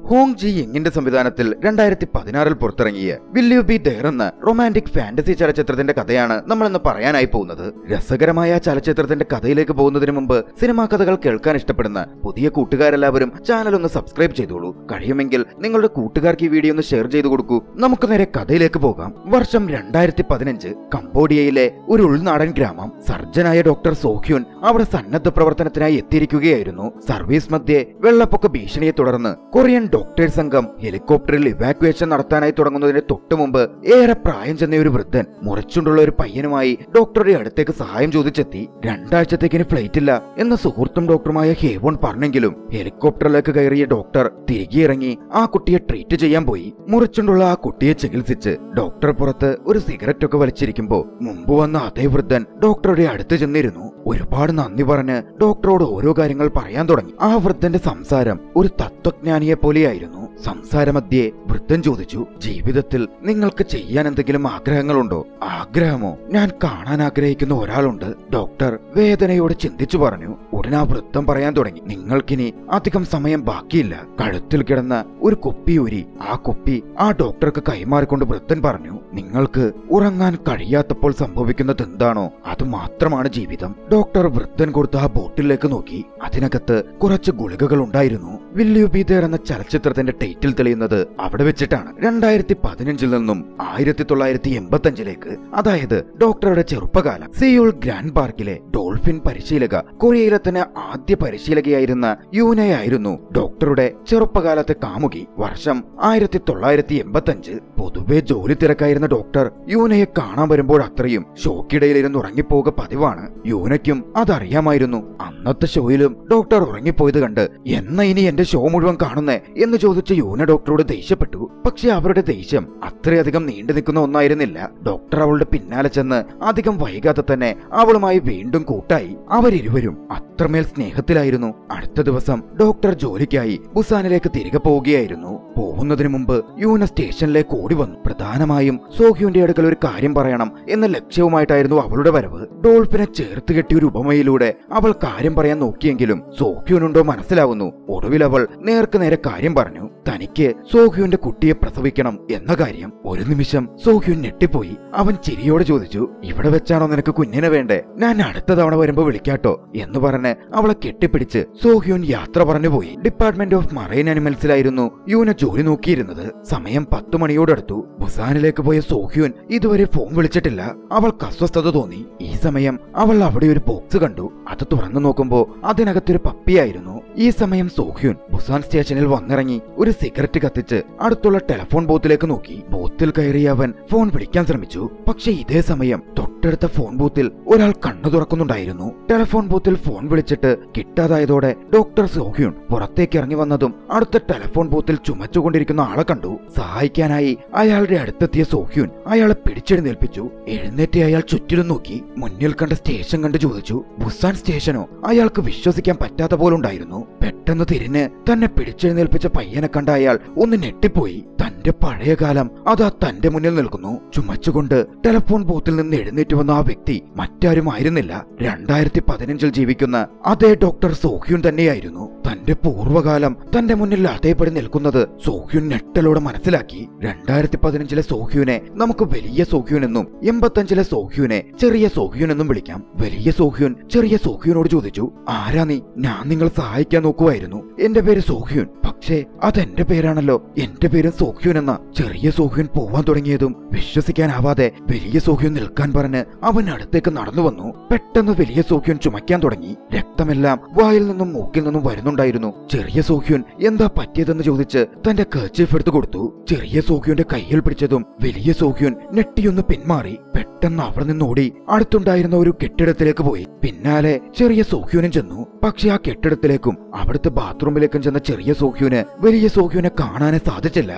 Hong G യിങ്ങിന്റെ സംവിധാനത്തിൽ രണ്ടായിരത്തി പതിനാറിൽ പുറത്തിറങ്ങിയ വിൽ യു ബി ദയർ എന്ന റൊമാന്റിക് ഫാന്റസി ചലച്ചിത്രത്തിന്റെ കഥയാണ് നമ്മൾ ഇന്ന് പറയാനായി പോകുന്നത് രസകരമായ ആ ചലച്ചിത്രത്തിന്റെ കഥയിലേക്ക് പോകുന്നതിന് മുമ്പ് സിനിമാ കഥകൾ കേൾക്കാൻ ഇഷ്ടപ്പെടുന്ന പുതിയ കൂട്ടുകാരെല്ലാവരും ചാനൽ ഒന്ന് സബ്സ്ക്രൈബ് ചെയ്തോളൂ കഴിയുമെങ്കിൽ നിങ്ങളുടെ കൂട്ടുകാർക്ക് ഈ വീഡിയോ ഒന്ന് ഷെയർ ചെയ്തു കൊടുക്കൂ നമുക്ക് നേരെ കഥയിലേക്ക് പോകാം വർഷം രണ്ടായിരത്തി പതിനഞ്ച് കംബോഡിയയിലെ ഒരു ഉൾനാടൻ ഗ്രാമം സർജനായ ഡോക്ടർ സോഹ്യുൻ അവിടെ സന്നദ്ധ പ്രവർത്തനത്തിനായി എത്തിയിരിക്കുകയായിരുന്നു സർവീസ് മധ്യേ വെള്ളപ്പൊക്ക ഭീഷണിയെ തുടർന്ന് കൊറിയൻ ഡോക്ടേഴ്സ് സംഘം ഹെലികോപ്റ്ററിൽ ഇവാക്യുവേഷൻ നടത്താനായി തുടങ്ങുന്നതിന് തൊട്ടു മുമ്പ് ഏറെ പ്രായം ചെന്ന ഒരു വൃദ്ധൻ മുറിച്ചുകൊണ്ടുള്ള ഒരു പയ്യനുമായി ഡോക്ടറുടെ അടുത്തേക്ക് സഹായം ചോദിച്ചെത്തി രണ്ടാഴ്ചത്തേക്കിന് ഫ്ലൈറ്റ് ഇല്ല എന്ന് സുഹൃത്തും ഡോക്ടറുമായ ഹേവോൺ പറഞ്ഞെങ്കിലും ഹെലികോപ്റ്ററിലേക്ക് കയറിയ ഡോക്ടർ തിരികെ ഇറങ്ങി ആ കുട്ടിയെ ട്രീറ്റ് ചെയ്യാൻ പോയി മുറിച്ചുകൊണ്ടുള്ള ആ കുട്ടിയെ ചികിത്സിച്ച് ഡോക്ടർ പുറത്ത് ഒരു സിഗരറ്റ് ഒക്കെ വലിച്ചിരിക്കുമ്പോ മുമ്പ് വന്ന അതേ വൃദ്ധൻ ഡോക്ടറുടെ അടുത്ത് ചെന്നിരുന്നു ഒരുപാട് നന്ദി പറഞ്ഞ് ഡോക്ടറോട് ഓരോ കാര്യങ്ങൾ പറയാൻ തുടങ്ങി ആ വൃദ്ധന്റെ സംസാരം ഒരു തത്വജ്ഞാനിയെ പോലെയായിരുന്നു സംസാരമധ്യേ വൃദ്ധൻ ചോദിച്ചു ജീവിതത്തിൽ നിങ്ങൾക്ക് ചെയ്യാൻ എന്തെങ്കിലും ആഗ്രഹങ്ങളുണ്ടോ ആഗ്രഹമോ ഞാൻ കാണാൻ ആഗ്രഹിക്കുന്ന ഒരാളുണ്ട് ഡോക്ടർ വേദനയോട് ചിന്തിച്ചു പറഞ്ഞു ഉടനെ ആ വൃദ്ധം പറയാൻ തുടങ്ങി നിങ്ങൾക്കിനി അധികം സമയം ബാക്കിയില്ല കഴുത്തിൽ കിടന്ന ഒരു കുപ്പി ഊരി ആ കുപ്പി ആ ഡോക്ടർക്ക് കൈമാറിക്കൊണ്ട് വൃദ്ധൻ പറഞ്ഞു നിങ്ങൾക്ക് ഉറങ്ങാൻ കഴിയാത്തപ്പോൾ സംഭവിക്കുന്നത് എന്താണോ അത് മാത്രമാണ് ജീവിതം ഡോക്ടർ വൃദ്ധൻ കൊടുത്ത ആ ബോട്ടിലേക്ക് നോക്കി അതിനകത്ത് കുറച്ച് ഗുളികകൾ ഉണ്ടായിരുന്നു വില്യു ബി ദേർ എന്ന ചലച്ചിത്രത്തിന്റെ ടൈറ്റിൽ തെളിയുന്നത് അവിടെ വെച്ചിട്ടാണ് രണ്ടായിരത്തി പതിനഞ്ചിൽ നിന്നും ആയിരത്തി തൊള്ളായിരത്തി എൺപത്തി അഞ്ചിലേക്ക് അതായത് ഡോക്ടറുടെ ചെറുപ്പകാലം സിയോൾ ഗ്രാൻഡ് പാർക്കിലെ ഡോൾഫിൻ പരിശീലക കൊറിയയിലെ തന്നെ ആദ്യ പരിശീലകയായിരുന്ന യൂനയായിരുന്നു ഡോക്ടറുടെ ചെറുപ്പകാലത്തെ കാമുകി വർഷം ആയിരത്തി തൊള്ളായിരത്തി എൺപത്തി അഞ്ച് പൊതുവെ ജോലി തിരക്കായിരുന്ന ഡോക്ടർ യൂനയെ കാണാൻ വരുമ്പോൾ അത്രയും ഷോക്കിടയിലിരുന്ന് ഉറങ്ങിപ്പോക പതിവാണ് യൂനയ്ക്കും അതറിയാമായിരുന്നു അന്നത്തെ ഷോയിലും ഡോക്ടർ ഉറങ്ങിപ്പോയത് കണ്ട് എന്ന ഇനി എന്റെ ഷോ മുഴുവൻ കാണുന്നേ എന്ന് ചോദിച്ച യൂന ഡോക്ടറോട് ദേഷ്യപ്പെട്ടു പക്ഷെ അവരുടെ ദേഷ്യം അത്രയധികം നീണ്ടു നിൽക്കുന്ന ഒന്നായിരുന്നില്ല ഡോക്ടർ അവളുടെ പിന്നാലെ ചെന്ന് അധികം വൈകാതെ തന്നെ അവളുമായി വീണ്ടും കൂട്ടായി അവരിരുവരും അത്രമേൽ സ്നേഹത്തിലായിരുന്നു അടുത്ത ദിവസം ഡോക്ടർ ജോലിക്കായി ബുസാനിലേക്ക് തിരികെ പോവുകയായിരുന്നു പോകുന്നതിന് മുമ്പ് യൂന സ്റ്റേഷനിലേക്ക് ഓടി വന്നു പ്രധാനമായും സോഹ്യുന്റെ അടുക്കൽ ഒരു കാര്യം പറയണം എന്ന ലക്ഷ്യവുമായിട്ടായിരുന്നു അവളുടെ വരവ് ഡോൾഫിനെ ചേർത്ത് കെട്ടിയ ഒരു ഉപമയിലൂടെ അവൾ കാര്യം പറയാൻ നോക്കിയെങ്കിലും സോഹ്യുനുണ്ടോ മനസ്സിലാവുന്നു ഒടുവിൽ അവൾ നേർക്ക് നേരെ കാര്യം പറഞ്ഞു തനിക്ക് സോഹ്യുന്റെ കുട്ടിയെ പ്രസവിക്കണം എന്ന കാര്യം ഒരു നിമിഷം സോഹ്യുൻ ഞെട്ടിപ്പോയി അവൻ ചിരിയോടെ ചോദിച്ചു ഇവിടെ വെച്ചാണോ നിനക്ക് കുഞ്ഞിനെ വേണ്ടേ ഞാൻ അടുത്ത തവണ വരുമ്പോ വിളിക്കാട്ടോ എന്ന് പറഞ്ഞ് അവളെ കെട്ടിപ്പിടിച്ച് സോഹ്യുൻ യാത്ര പറഞ്ഞു പോയി ഡിപ്പാർട്ട്മെന്റ് ഓഫ് മറൈൻ അനിമൽസിലായിരുന്നു യൂന ജോലി നോക്കിയിരുന്നത് സമയം പത്തു മണിയോടടുത്തു ബുസാനിലേക്ക് പോയ സോഹ്യുൻ ഇതുവരെ ഫോൺ വിളിച്ചിട്ടില്ല അവൾക്ക് അസ്വസ്ഥത തോന്നി ഈ സമയം അവൾ അവിടെ ഒരു ബോക്സ് കണ്ടു അത് തുറന്നു നോക്കുമ്പോ അതിനകത്തൊരു പപ്പിയായിരുന്നു ഈ സമയം സോഹ്യുൻ ബുസാൻ സ്റ്റേഷനിൽ വന്നിറങ്ങി ഒരു സിഗരറ്റ് കത്തിച്ച് അടുത്തുള്ള ടെലിഫോൺ ബൂത്തിലേക്ക് നോക്കി ബൂത്തിൽ കയറിയ അവൻ ഫോൺ വിളിക്കാൻ ശ്രമിച്ചു പക്ഷെ ഇതേ സമയം തൊട്ടടുത്ത ഫോൺ ബൂത്തിൽ ഒരാൾ കണ്ണു തുറക്കുന്നുണ്ടായിരുന്നു ടെലിഫോൺ ബൂത്തിൽ ഫോൺ വിളിച്ചിട്ട് കിട്ടാതായതോടെ ഡോക്ടർ സോഹ്യുൻ പുറത്തേക്ക് ഇറങ്ങി വന്നതും അടുത്ത ടെലിഫോൺ ബൂത്തിൽ ചുമച്ചുകൊണ്ടിരിക്കുന്ന ആളെ കണ്ടു സഹായിക്കാനായി അയാളുടെ അടുത്തെത്തിയ സോഹ്യുൻ അയാളെ പിടിച്ചെഴുന്നേൽപ്പിച്ചു എഴുന്നേറ്റ് അയാൾ ചുറ്റിലും നോക്കി മുന്നിൽ കണ്ട സ്റ്റേഷൻ കണ്ട് ചോദിച്ചു ബുസാൻ സ്റ്റേഷനോ അയാൾക്ക് വിശ്വസിക്കാൻ പറ്റാത്ത പോലുണ്ടായിരുന്നു പെട്ടെന്ന് തിരിഞ്ഞ് തന്നെ പിടിച്ചെഴുന്നേൽപ്പിച്ച പയ്യനെ കണ്ട അയാൾ ഒന്ന് ഞെട്ടിപ്പോയി തന്റെ പഴയ കാലം അതാ തന്റെ മുന്നിൽ നിൽക്കുന്നു ചുമച്ചുകൊണ്ട് ടെലിഫോൺ ബൂത്തിൽ നിന്ന് എഴുന്നേറ്റ് വന്ന ആ വ്യക്തി മറ്റാരും ആയിരുന്നില്ല രണ്ടായിരത്തി പതിനഞ്ചിൽ ജീവിക്കുന്ന അതേ ഡോക്ടർ സോഹ്യുൻ തന്നെയായിരുന്നു തന്റെ പൂർവ്വകാലം തന്റെ മുന്നിൽ അതേപടി നിൽക്കുന്നത് സോഹ്യുൻ ഞെട്ടലോടെ മനസ്സിലാക്കി രണ്ടായിരത്തി പതിനഞ്ചിലെ സോഹ്യുനെ നമുക്ക് വലിയ സോഹ്യുൻ എന്നും എൺപത്തഞ്ചിലെ സോഹ്യുനെ ചെറിയ സോഹ്യുൻ എന്നും വിളിക്കാം വലിയ സോഹ്യുൻ ചെറിയ സോഹ്യുനോട് ചോദിച്ചു ആരാ നീ ഞാൻ നിങ്ങൾ സഹായിക്കാൻ നോക്കുമായിരുന്നു എന്റെ പേര് സോഹ്യുൻ പക്ഷേ അതെന്റെ പേരാണല്ലോ എന്റെ പേര് സോഹ്യുൻ എന്ന ചെറിയ സോഹ്യുൻ പോവാൻ തുടങ്ങിയതും വിശ്വസിക്കാനാവാതെ വലിയ സോഹ്യുൻ നിൽക്കാൻ പറഞ്ഞ് അവൻ അടുത്തേക്ക് നടന്നു വന്നു പെട്ടെന്ന് വലിയ സോഹ്യുൻ ചുമയ്ക്കാൻ തുടങ്ങി രക്തമെല്ലാം വായിൽ നിന്നും മൂക്കിൽ നിന്നും വരുന്നുണ്ടായിരുന്നു ചെറിയ സോഹ്യുൻ എന്താ പറ്റിയതെന്ന് ചോദിച്ച് തന്റെ കർച്ചീഫ് എടുത്തു കൊടുത്തു ചെറിയ സോഹ്യുന്റെ കയ്യിൽ പിടിച്ചതും വലിയ സോഹ്യുൻ ഞെട്ടിയൊന്ന് പിന്മാറി പെട്ടെന്ന് അവിടെ നിന്നോടി അടുത്തുണ്ടായിരുന്ന ഒരു കെട്ടിടത്തിലേക്ക് പോയി പിന്നാലെ ചെറിയ സോഹ്യുനും ചെന്നു പക്ഷെ ആ കെട്ടിടത്തിലേക്കും അവിടുത്തെ ബാത്റൂമിലേക്കും ചെന്ന ചെറിയ സോഹ്യുന് വലിയ സോഹ്യുനെ കാണാനേ സാധിച്ചില്ല അയാൾ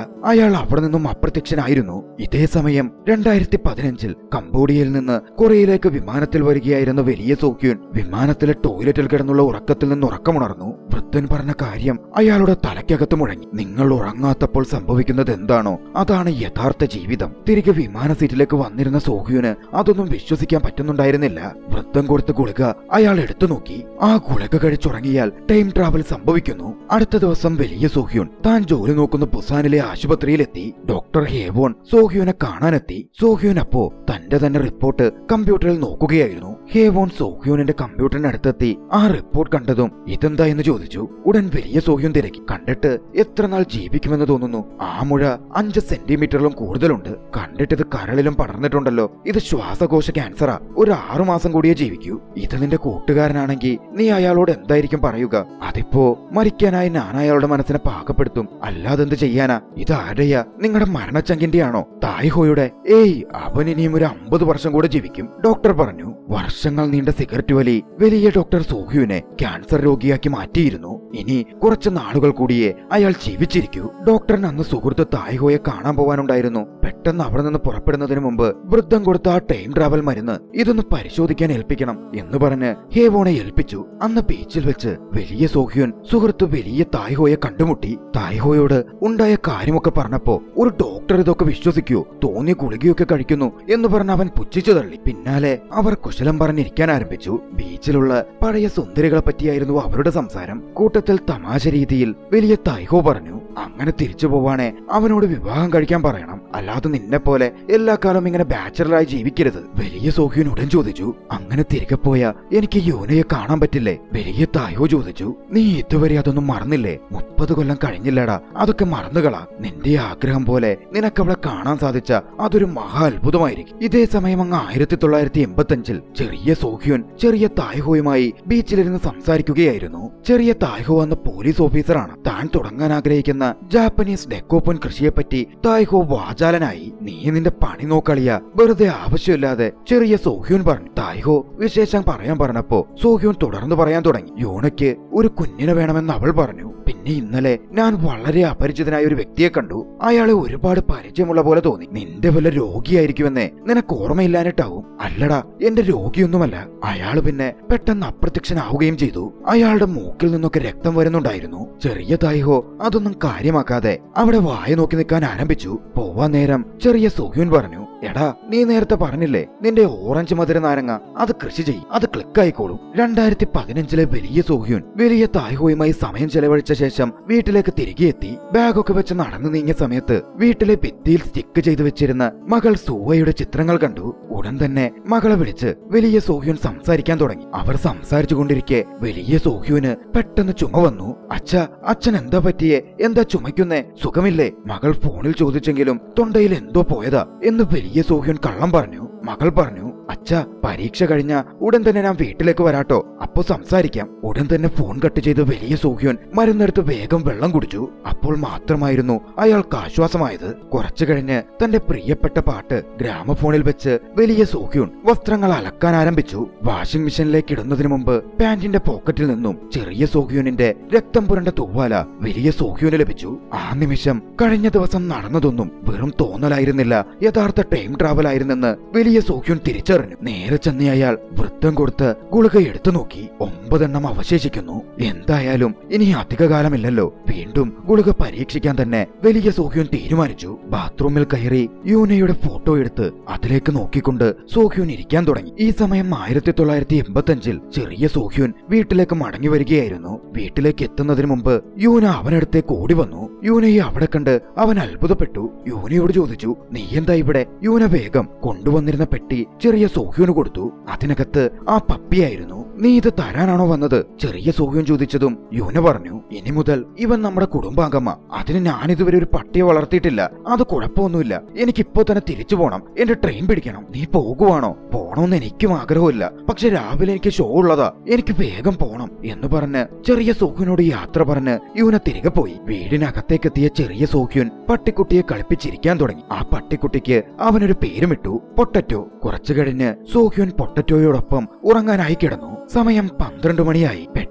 അയാൾ അവിടെ നിന്നും അപ്രത്യക്ഷനായിരുന്നു ഇതേ സമയം രണ്ടായിരത്തി പതിനഞ്ചിൽ കംബോഡിയയിൽ നിന്ന് കൊറിയയിലേക്ക് വിമാനത്തിൽ വരികയായിരുന്ന വലിയ സോക്യൂൻ വിമാനത്തിലെ ടോയ്ലറ്റിൽ കിടന്നുള്ള ഉറക്കത്തിൽ നിന്ന് ഉറക്കമുണർന്നു വൃദ്ധൻ പറഞ്ഞ കാര്യം അയാളുടെ തലയ്ക്കകത്ത് മുഴങ്ങി നിങ്ങൾ ഉറങ്ങാത്തപ്പോൾ സംഭവിക്കുന്നത് എന്താണോ അതാണ് യഥാർത്ഥ ജീവിതം തിരികെ വിമാന സീറ്റിലേക്ക് വന്നിരുന്ന സോഹ്യുന് അതൊന്നും വിശ്വസിക്കാൻ പറ്റുന്നുണ്ടായിരുന്നില്ല വൃദ്ധം കൊടുത്ത ഗുളിക അയാൾ എടുത്തു നോക്കി ആ ഗുളിക കഴിച്ചുറങ്ങിയാൽ ടൈം ട്രാവൽ സംഭവിക്കുന്നു അടുത്ത ദിവസം വലിയ സോഹ്യുൻ താൻ ജോലി നോക്കുന്ന പുസാനിലെ ആശുപത്രിയിലെത്തി ഡോക്ടർ ഹേവോൺ സോഹ്യുനെ കാണാനെത്തി സോഹ്യുൻ അപ്പോ തന്റെ തന്നെ റിപ്പോർട്ട് കമ്പ്യൂട്ടറിൽ നോക്കുകയായിരുന്നു ഹേവോൺ സോഹ്യൂനിന്റെ കമ്പ്യൂട്ടറിന് അടുത്തെത്തി ആ റിപ്പോർട്ട് കണ്ടതും ഇതെന്താ എന്ന് ചോദിച്ചു ഉടൻ വലിയ സോഹ്യൂൻ തിരക്കി കണ്ടിട്ട് എത്ര നാൾ ജീവിക്കുമെന്ന് തോന്നുന്നു ആ മുഴ അഞ്ച് സെന്റിമീറ്ററിലും കൂടുതലുണ്ട് കണ്ടിട്ട് ഇത് കരളിലും പടർന്നിട്ടുണ്ടല്ലോ ഇത് ശ്വാസകോശ ക്യാൻസറാ ഒരു ആറു മാസം കൂടിയേ ജീവിക്കൂ ഇത് നിന്റെ കൂട്ടുകാരനാണെങ്കിൽ നീ അയാളോട് എന്തായിരിക്കും പറയുക അതിപ്പോ മരിക്കാനായി ഞാൻ അയാളുടെ മനസ്സിനെ പാകപ്പെടുത്തും അല്ലാതെ എന്ത് ചെയ്യാനാ ഇത് ആരുടെയാ നിങ്ങളുടെ മരണച്ചങ്കിന്റെയാണോ തായ്ഹോയുടെ ഏയ് അവൻ ഇനിയും ഒരു അമ്പത് വർഷം കൂടെ ജീവിക്കും ഡോക്ടർ പറഞ്ഞു വർഷങ്ങൾ നീണ്ട സിഗരറ്റ് വലി വലിയ ഡോക്ടർ സോഹ്യുവിനെ ക്യാൻസർ രോഗിയാക്കി മാറ്റിയിരുന്നു ഇനി കുറച്ച് നാളുകൾ കൂടിയേ അയാൾ ജീവിച്ചിരിക്കൂ ഡോക്ടറിന് അന്ന് സുഹൃത്ത് തായ്ഹോയെ കാണാൻ പോവാനുണ്ടായിരുന്നു പെട്ടെന്ന് അവിടെ നിന്ന് പുറപ്പെടുന്നതിന് മുമ്പ് വൃദ്ധം കൊടുത്ത ആ ടൈം ട്രാവൽ മരുന്ന് ഇതൊന്ന് പരിശോധിക്കാൻ ഏൽപ്പിക്കണം എന്ന് പറഞ്ഞ് ഹേവോണെ ഏൽപ്പിച്ചു അന്ന് ബീച്ചിൽ വെച്ച് വലിയ സോഹ്യുൻ സുഹൃത്ത് വലിയ തായ്ഹോയെ കണ്ടുമുട്ടി തായ്ഹോയോട് ഉണ്ടായ കാര്യമൊക്കെ പറഞ്ഞപ്പോ ഒരു ഡോക്ടർ ഇതൊക്കെ വിശ്വസിക്കൂ തോന്നിയ ഗുളികയൊക്കെ കഴിക്കുന്നു എന്ന് പറഞ്ഞ് അവൻ പുച്ഛിച്ചു തള്ളി പിന്നാലെ അവർ കുശലം പറഞ്ഞിരിക്കാൻ ആരംഭിച്ചു ബീച്ചിലുള്ള പഴയ സുന്ദരികളെ പറ്റിയായിരുന്നു അവരുടെ സംസാരം കൂട്ടത്തിൽ തമാശ രീതിയിൽ വലിയ തൈഹോ പറഞ്ഞു അങ്ങനെ തിരിച്ചു പോവാണെ അവനോട് വിവാഹം കഴിക്കാൻ പറയണം അല്ലാതെ നിന്നെ പോലെ എല്ലാ കാലം ഇങ്ങനെ ബാച്ചലറായി ജീവിക്കരുത് വലിയ സോഹ്യൻ ഉടൻ ചോദിച്ചു അങ്ങനെ തിരികെ പോയ എനിക്ക് യോനയെ കാണാൻ പറ്റില്ലേ വലിയ തായോ ചോദിച്ചു നീ ഇതുവരെ അതൊന്നും മറന്നില്ലേ മുപ്പത് കൊല്ലം കഴിഞ്ഞില്ലടാ അതൊക്കെ മറന്നുകളാ നിന്റെ ആഗ്രഹം പോലെ നിനക്കവളെ കാണാൻ സാധിച്ച അതൊരു മഹാ അത്ഭുതമായിരിക്കും ഇതേ സമയം അങ്ങ് ആയിരത്തി തൊള്ളായിരത്തി എൺപത്തി അഞ്ചിൽ ചെറിയ സോഹ്യുൻ ചെറിയ തായ്ഹോയുമായി ബീച്ചിലിരുന്ന് സംസാരിക്കുകയായിരുന്നു ചെറിയ തായ്ഹോ എന്ന പോലീസ് ഓഫീസറാണ് താൻ തുടങ്ങാൻ ആഗ്രഹിക്കുന്ന ജാപ്പനീസ് ഡെക്കോപ്പൻ കൃഷിയെപ്പറ്റി തായ്ഹോ വാചാലനായി നീ നിന്റെ പണി നോക്കളിയ വെറുതെ ആവശ്യമില്ലാതെ ചെറിയ സോഹ്യൂൻ പറഞ്ഞു തായ്ഹോ വിശേഷം പറയാൻ പറഞ്ഞപ്പോ സോഹ്യൂൻ തുടർന്ന് പറയാൻ തുടങ്ങി യോണയ്ക്ക് ഒരു കുഞ്ഞിനെ വേണമെന്ന് അവൾ പറഞ്ഞു പിന്നെ ഇന്നലെ ഞാൻ വളരെ അപരിചിതനായ ഒരു വ്യക്തിയെ കണ്ടു അയാളെ ഒരുപാട് പരിചയമുള്ള പോലെ തോന്നി നിന്റെ വല്ല രോഗിയായിരിക്കുമെന്നേ നിനക്ക് ഓർമ്മയില്ലാഞ്ഞിട്ടാവും അല്ലടാ എന്റെ രോഗിയൊന്നുമല്ല അയാള് പിന്നെ പെട്ടെന്ന് അപ്രത്യക്ഷനാവുകയും ചെയ്തു അയാളുടെ മൂക്കിൽ നിന്നൊക്കെ രക്തം വരുന്നുണ്ടായിരുന്നു ചെറിയ തായ്ഹോ അതൊന്നും കാര്യമാക്കാതെ അവിടെ വായ നോക്കി നിൽക്കാൻ ആരംഭിച്ചു പോവാൻ നേരം ചെറിയ സോഹ്യൂൻ പറഞ്ഞു എടാ നീ നേരത്തെ പറഞ്ഞില്ലേ നിന്റെ ഓറഞ്ച് മധുര നാരങ്ങ അത് കൃഷി ചെയ്യും അത് ക്ലിക്കായിക്കോളും രണ്ടായിരത്തി പതിനഞ്ചിലെ വലിയ സോഹ്യൂൻ വലിയ തായ്ഹോയുമായി സമയം ചെലവഴിച്ച ശേഷം വീട്ടിലേക്ക് തിരികെ എത്തി ബാഗൊക്കെ വെച്ച് നടന്നു നീങ്ങിയ സമയത്ത് വീട്ടിലെ ഭിത്തിയിൽ സ്റ്റിക്ക് ചെയ്തു വെച്ചിരുന്ന മകൾ സൂവയുടെ ചിത്രങ്ങൾ കണ്ടു ഉടൻ തന്നെ മകളെ വിളിച്ച് വലിയ സോഹ്യൂൻ സംസാരിക്കാൻ തുടങ്ങി അവർ സംസാരിച്ചു കൊണ്ടിരിക്കെ വലിയ സോഹ്യൂന് പെട്ടെന്ന് ചുമ വന്നു അച്ഛ അച്ഛൻ എന്താ പറ്റിയേ എന്താ ചുമയ്ക്കുന്നേ സുഖമില്ലേ മകൾ ഫോണിൽ ചോദിച്ചെങ്കിലും തൊണ്ടയിൽ എന്തോ പോയതാ എന്ന് വലിയ സോഹ്യൂൻ കള്ളം പറഞ്ഞു മകൾ പറഞ്ഞു അച്ഛ പരീക്ഷ കഴിഞ്ഞ ഉടൻ തന്നെ ഞാൻ വീട്ടിലേക്ക് വരാട്ടോ അപ്പോ സംസാരിക്കാം ഉടൻ തന്നെ ഫോൺ കട്ട് ചെയ്ത് വലിയ സോഹ്യോൻ മരുന്നെടുത്ത് വേഗം വെള്ളം കുടിച്ചു അപ്പോൾ മാത്രമായിരുന്നു അയാൾക്ക് ആശ്വാസമായത് കുറച്ചു കഴിഞ്ഞ് തന്റെ പ്രിയപ്പെട്ട പാട്ട് ഗ്രാമഫോണിൽ വെച്ച് വലിയ സോഹ്യൂൻ വസ്ത്രങ്ങൾ അലക്കാൻ ആരംഭിച്ചു വാഷിംഗ് മെഷീനിലേക്ക് ഇടുന്നതിന് മുമ്പ് പാന്റിന്റെ പോക്കറ്റിൽ നിന്നും ചെറിയ സോഹ്യൂനിന്റെ രക്തം പുരണ്ട തൂവാല വലിയ സോഹ്യൂന് ലഭിച്ചു ആ നിമിഷം കഴിഞ്ഞ ദിവസം നടന്നതൊന്നും വെറും തോന്നലായിരുന്നില്ല യഥാർത്ഥ ടൈം ട്രാവൽ ആയിരുന്നെന്ന് വലിയ സോഹ്യൂൻ തിരിച്ചറിഞ്ഞു നേരെ ചെന്ന് അയാൾ വൃത്തം കൊടുത്ത് ഗുളിക എടുത്തു നോക്കി ഒമ്പതെണ്ണം അവശേഷിക്കുന്നു എന്തായാലും ഇനി അധികകാലമില്ലല്ലോ വീണ്ടും ഗുളിക പരീക്ഷിക്കാൻ തന്നെ വലിയ സോഹ്യൂൻ തീരുമാനിച്ചു ബാത്റൂമിൽ കയറി യൂനയുടെ ഫോട്ടോ എടുത്ത് അതിലേക്ക് നോക്കിക്കൊണ്ട് സോഹ്യൂൻ ഇരിക്കാൻ തുടങ്ങി ഈ സമയം ആയിരത്തി തൊള്ളായിരത്തി എൺപത്തി അഞ്ചിൽ ചെറിയ സോഹ്യൂൻ വീട്ടിലേക്ക് മടങ്ങി വരികയായിരുന്നു വീട്ടിലേക്ക് എത്തുന്നതിന് മുമ്പ് യൂന അവനടുത്തേക്ക് ഓടി വന്നു യൂനയെ അവിടെ കണ്ട് അവൻ അത്ഭുതപ്പെട്ടു യൂനയോട് ചോദിച്ചു നീ എന്താ ഇവിടെ യൂന വേഗം കൊണ്ടുവന്നിരുന്ന പെട്ടി ചെറിയ സോഹ്യൂന് കൊടുത്തു അതിനകത്ത് ആ പപ്പിയായിരുന്നു നീ ഇത് തരാനാണോ വന്നത് ചെറിയ സോഹ്യൂൻ ചോദിച്ചതും യൂന പറഞ്ഞു ഇനി മുതൽ ഇവൻ നമ്മുടെ കുടുംബാംഗമാ അതിന് ഞാൻ ഇതുവരെ ഒരു പട്ടിയെ വളർത്തിയിട്ടില്ല അത് കുഴപ്പമൊന്നുമില്ല എനിക്കിപ്പോ തന്നെ തിരിച്ചു പോണം എന്റെ ട്രെയിൻ പിടിക്കണം നീ പോകുവാണോ പോണമെന്ന് എനിക്കും ആഗ്രഹമില്ല പക്ഷെ രാവിലെ എനിക്ക് ഷോ ഉള്ളതാ എനിക്ക് വേഗം പോണം എന്ന് പറഞ്ഞ് ചെറിയ സോഹ്യനോട് യാത്ര പറഞ്ഞ് യൂന തിരികെ പോയി വീടിനകത്തേക്കെത്തിയ ചെറിയ സോഹ്യൻ പട്ടിക്കുട്ടിയെ കളിപ്പിച്ചിരിക്കാൻ തുടങ്ങി ആ പട്ടിക്കുട്ടിക്ക് അവനൊരു പേരുമിട്ടു പൊട്ടറ്റോ കുറച്ചു കഴിഞ്ഞ് സോഹ്യൻ പൊട്ടറ്റോയോടൊപ്പം ഉറങ്ങാനായി കിടന്നു സമയം പന്ത്രണ്ട് മണിയായി പെട്ടെന്ന്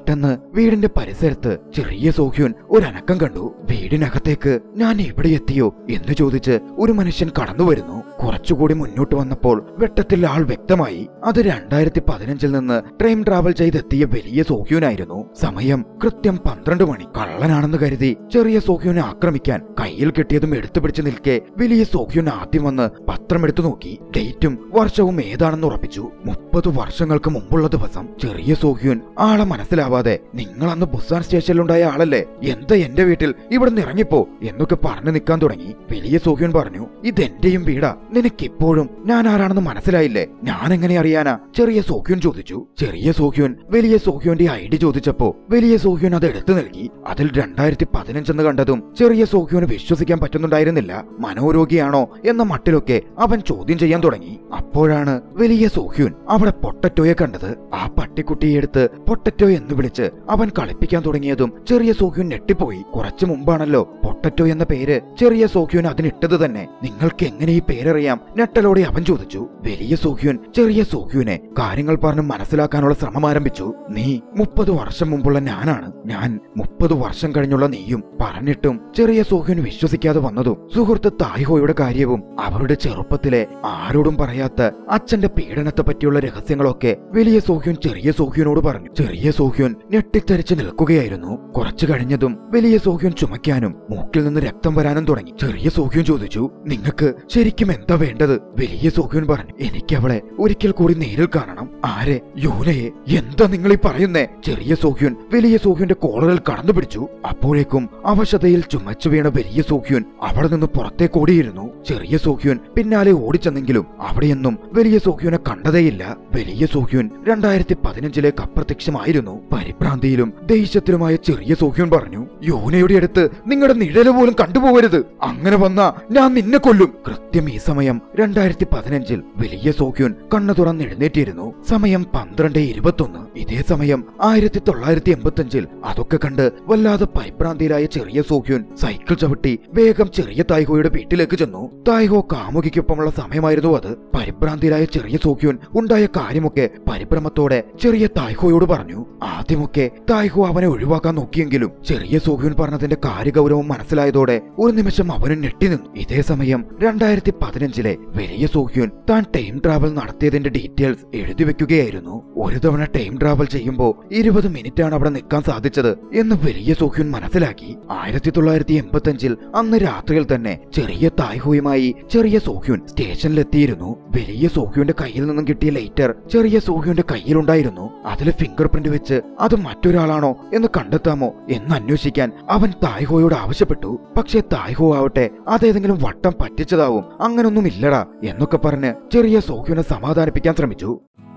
പെട്ടെന്ന് വീടിന്റെ പരിസരത്ത് ചെറിയ സോഹ്യൂൻ ഒരനക്കം കണ്ടു വീടിനകത്തേക്ക് ഞാൻ എവിടെ എത്തിയോ എന്ന് ചോദിച്ച് ഒരു മനുഷ്യൻ കടന്നു വരുന്നു കുറച്ചുകൂടി മുന്നോട്ട് വന്നപ്പോൾ വെട്ടത്തിൽ ആൾ വ്യക്തമായി അത് രണ്ടായിരത്തി പതിനഞ്ചിൽ നിന്ന് ട്രെയിൻ ട്രാവൽ ചെയ്തെത്തിയ വലിയ സോഹ്യൂനായിരുന്നു സമയം കൃത്യം പന്ത്രണ്ട് മണി കള്ളനാണെന്ന് കരുതി ചെറിയ സോഹ്യൂനെ ആക്രമിക്കാൻ കയ്യിൽ കെട്ടിയതും എടുത്തു പിടിച്ചു നിൽക്കെ വലിയ സോഹ്യൂൻ ആദ്യം വന്ന് പത്രം എടുത്തു നോക്കി ഡേറ്റും വർഷവും ഏതാണെന്ന് ഉറപ്പിച്ചു മുപ്പത് വർഷങ്ങൾക്ക് മുമ്പുള്ള ദിവസം ചെറിയ സോഹ്യൂൻ ആളെ മനസ്സിലാവാതെ നിങ്ങൾ അന്ന് ബുസാൻ സ്റ്റേഷനിലുണ്ടായ ആളല്ലേ എന്താ എന്റെ വീട്ടിൽ ഇവിടുന്ന് ഇറങ്ങിപ്പോ എന്നൊക്കെ പറഞ്ഞു നിൽക്കാൻ തുടങ്ങി വലിയ സോഹ്യൂൻ പറഞ്ഞു ഇതെന്റെയും വീടാ നിനക്കിപ്പോഴും ഞാൻ ആരാണെന്ന് മനസ്സിലായില്ലേ ഞാൻ എങ്ങനെ അറിയാനാ ചെറിയ സോഹ്യൂൻ ചോദിച്ചു ചെറിയ സോഹ്യൂൻ വലിയ സോഹ്യൂന്റെ ഐ ഡി ചോദിച്ചപ്പോ വലിയ സോഹ്യൂൻ അത് എടുത്തു നൽകി അതിൽ രണ്ടായിരത്തി പതിനഞ്ചെന്ന് കണ്ടതും ചെറിയ സോഹ്യൂന് വിശ്വസിക്കാൻ പറ്റുന്നുണ്ടായിരുന്നില്ല മനോരോഗിയാണോ എന്ന മട്ടിലൊക്കെ അവൻ ചോദ്യം ചെയ്യാൻ തുടങ്ങി അപ്പോഴാണ് വലിയ സോഹ്യൂൻ അവിടെ പൊട്ടറ്റോയെ കണ്ടത് ആ പട്ടിക്കുട്ടിയെ എടുത്ത് പൊട്ടറ്റോ എന്ന് വിളിച്ച് അവൻ കളിപ്പിക്കാൻ തുടങ്ങിയതും ചെറിയ സോഹ്യൂൻ ഞെട്ടിപ്പോയി കുറച്ചു മുമ്പാണല്ലോ പൊട്ടറ്റോ എന്ന പേര് ചെറിയ സോഹ്യൂൻ അതിനിട്ടത് തന്നെ നിങ്ങൾക്ക് എങ്ങനെ ഈ പേരറിയാം ഞെട്ടലോടെ അവൻ ചോദിച്ചു വലിയ സോഹ്യൂൻ ചെറിയ സോഹ്യൂനെ കാര്യങ്ങൾ പറഞ്ഞ് മനസ്സിലാക്കാനുള്ള ശ്രമം ആരംഭിച്ചു നീ മുപ്പത് വർഷം മുമ്പുള്ള ഞാനാണ് ഞാൻ മുപ്പത് വർഷം കഴിഞ്ഞുള്ള നീയും പറഞ്ഞിട്ടും ചെറിയ സോഹ്യൂൻ വിശ്വസിക്കാതെ വന്നതും സുഹൃത്ത് തായ്ഹോയുടെ കാര്യവും അവരുടെ ചെറുപ്പത്തിലെ ആരോടും പറയാത്ത അച്ഛന്റെ പീഡനത്തെ പറ്റിയുള്ള രഹസ്യങ്ങളൊക്കെ വലിയ സോഹ്യൂൻ ചെറിയ സോഹ്യൂനോട് പറഞ്ഞു ചെറിയ സോഹ്യൂൻ ഞെട്ടിത്തെറിച്ച് നിൽക്കുകയായിരുന്നു കുറച്ചു കഴിഞ്ഞതും വലിയ സോഹ്യൂൻ ചുമയ്ക്കാനും മൂക്കിൽ നിന്ന് രക്തം വരാനും തുടങ്ങി ചെറിയ സോഹ്യൂൻ ചോദിച്ചു നിങ്ങൾക്ക് ശരിക്കും എന്താ വേണ്ടത് വലിയ സോഹ്യൂൻ പറഞ്ഞു എനിക്ക് അവളെ ഒരിക്കൽ കൂടി നേരിൽ കാണണം ആരെ യൂനയെ എന്താ നിങ്ങൾ ഈ പറയുന്നേ ചെറിയ സോഹ്യൂൻ വലിയ സോഹ്യൂന്റെ കോളറിൽ കടന്നു പിടിച്ചു അപ്പോഴേക്കും അവശതയിൽ ചുമച്ചു വീണ വലിയ സോഹ്യൂൻ അവിടെ നിന്ന് പുറത്തേക്ക് ഓടിയിരുന്നു ചെറിയ സോഹ്യൂൻ പിന്നാലെ ഓടിച്ചെന്നെങ്കിലും അവിടെയൊന്നും വലിയ സോഹ്യൂനെ കണ്ടതേയില്ല വലിയ സോഹ്യൂൻ രണ്ടായിരത്തി പതിനഞ്ചിലേക്ക് അപ്രത്യക്ഷമായിരുന്നു പരിഭ്രാന്തിയിലും ദേഷ്യത്തിലുമായ ചെറിയ സോഹ്യൂൻ പറഞ്ഞു യോനയുടെ അടുത്ത് നിങ്ങളുടെ നിഴല് പോലും കണ്ടുപോകരുത് അങ്ങനെ വന്നാ ഞാൻ നിന്നെ കൊല്ലും കൃത്യം ഈ സമയം രണ്ടായിരത്തി പതിനഞ്ചിൽ വലിയ സോഹ്യൂൻ കണ്ണു തുറന്ന് എഴുന്നേറ്റിരുന്നു സമയം പന്ത്രണ്ട് ഇരുപത്തൊന്ന് ഇതേ സമയം ആയിരത്തി തൊള്ളായിരത്തി എൺപത്തി അതൊക്കെ കണ്ട് വല്ലാതെ പരിഭ്രാന്തിയിലായ ചെറിയ സോഹ്യൂൻ സൈക്കിൾ ചവിട്ടി വേഗം ചെറിയ തായ്ഹോയുടെ വീട്ടിലേക്ക് ചെന്നു തായ്ഹോ കാമുകിക്കൊപ്പമുള്ള സമയമായിരുന്നു അത് പരിഭ്രാന്തിയിലായ ചെറിയ സോഹ്യൂൻ ഉണ്ടായ കാര്യമൊക്കെ പരിഭ്രമത്തോടെ ചെറിയ തായ്ഹോയോട് പറഞ്ഞു ആദ്യമൊക്കെ തായ്ഹോ അവനെ ഒഴിവാക്കാൻ നോക്കിയെങ്കിലും ചെറിയ സോഹ്യൂൻ പറഞ്ഞതിന്റെ കാര്യഗൗരവം മനസ്സിലായതോടെ ഒരു നിമിഷം അവനും ഞെട്ടി നിന്നു ഇതേ സമയം രണ്ടായിരത്തി പതിനഞ്ചിലെ വലിയ സോഹ്യൂൻ താൻ ടൈം ട്രാവൽ നടത്തിയതിന്റെ ഡീറ്റെയിൽസ് എഴുതി വെക്കുകയായിരുന്നു ഒരു തവണ ടൈം ട്രാവൽ ചെയ്യുമ്പോൾ ഇരുപത് മിനിറ്റ് ആണ് അവിടെ നിൽക്കാൻ സാധിച്ചത് എന്ന് വലിയ സോഹ്യൂൻ മനസ്സിലാക്കി ആയിരത്തി തൊള്ളായിരത്തി എൺപത്തി അഞ്ചിൽ അന്ന് രാത്രിയിൽ തന്നെ ചെറിയ തായ്ഹോയുമായി ചെറിയ സോഹ്യൂൻ സ്റ്റേഷനിലെത്തിയിരുന്നു വലിയ സോഹ്യൂന്റെ കയ്യിൽ നിന്നും കിട്ടിയ ലൈറ്റർ ചെറിയ സോഹ്യൂന്റെ കയ്യിലുണ്ടായിരുന്നു അതിൽ ഫിംഗർ പ്രിന്റ് വെച്ച് അത് മറ്റൊരാളാണോ എന്ന് കണ്ടെത്താമോ എന്ന് അന്വേഷിക്കാൻ അവൻ തായ്ഹോയോട് ആവശ്യപ്പെട്ടു പക്ഷേ തായ്ഹോ ആവട്ടെ അതേതെങ്കിലും വട്ടം പറ്റിച്ചതാവും അങ്ങനൊന്നും ഇല്ലടാ എന്നൊക്കെ പറഞ്ഞ് ചെറിയ സോഹ്യൂനെ സമാധാനിപ്പിക്കാൻ ശ്രമിച്ചു